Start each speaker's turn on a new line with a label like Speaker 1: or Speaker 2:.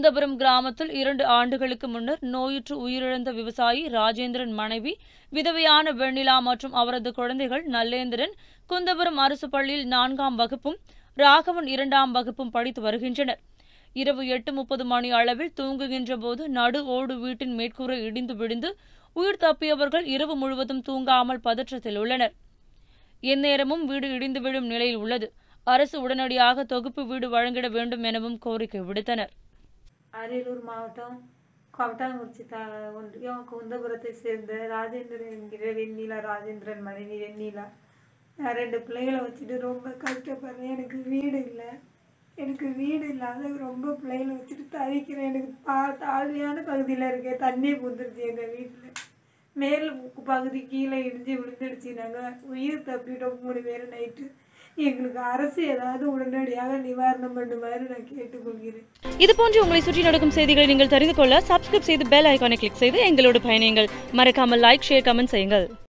Speaker 1: குந்தபுரம் கிராமத்தில் இரண்டு ஆண்டுகளுக்கு முன்னர் நோயுற்று உயிரிழந்த விவசாயி ராஜேந்திரன் மனைவி விதவையான வெண்ணிலா மற்றும் அவரது குழந்தைகள் நல்லேந்திரன் குந்தபுரம் அரசு பள்ளியில் நான்காம் வகுப்பும் ராகவன் இரண்டாம் வகுப்பும் படித்து வருகின்றனர் இரவு எட்டு முப்பது மணி அளவில் தூங்குகின்ற போது நடு ஓடு வீட்டின் மேற்கூரை இடிந்து விழுந்து உயிர் தப்பியவர்கள் இரவு முழுவதும் தூங்காமல் பதற்றத்தில் உள்ளனர் எந்நேரமும் வீடு இடிந்து விழும் நிலையில் உள்ளது அரசு உடனடியாக தொகுப்பு வீடு வழங்கிட வேண்டும் எனவும் கோரிக்கை விடுத்தனர்
Speaker 2: அரியலூர் மாவட்டம் கொவட்டாங்குறிச்சி த ஒன்றியம் குந்தபுரத்தை சேர்ந்த ராஜேந்திரன் என்கிற வெண்ணிலா ராஜேந்திரன் மனைவி வெண்ணிலா நான் ரெண்டு பிள்ளைகளை வச்சுட்டு ரொம்ப கஷ்டப்படுறேன் எனக்கு வீடு இல்லை எனக்கு வீடு இல்லாத ரொம்ப பிள்ளைகளை வச்சுட்டு தவிக்கிறேன் எனக்கு பா தாழ்வையான பகுதியில் இருக்கேன் தண்ணி புந்துருச்சு எங்கள் வீட்டில் மேல் பகுதி கீழே இடிஞ்சு விழுந்துடுச்சு நாங்கள் உயிர் தப்பிட்டோம் மூணு பேர் நைட்டு எங்களுக்கு அரசு ஏதாவது உடனடியாக நிவாரணம் பண்ணுமாறு நான் கேட்டுக்கொள்கிறேன்
Speaker 1: இதுபோன்று உங்களை சுற்றி நடக்கும் செய்திகளை நீங்கள் தெரிந்து கொள்ள சப்ஸ்கிரைப் செய்து பெல் ஐகானை கிளிக் செய்து எங்களோடு பயணியுங்கள் மறக்காமல் லைக் ஷேர் கமெண்ட் செய்யுங்கள்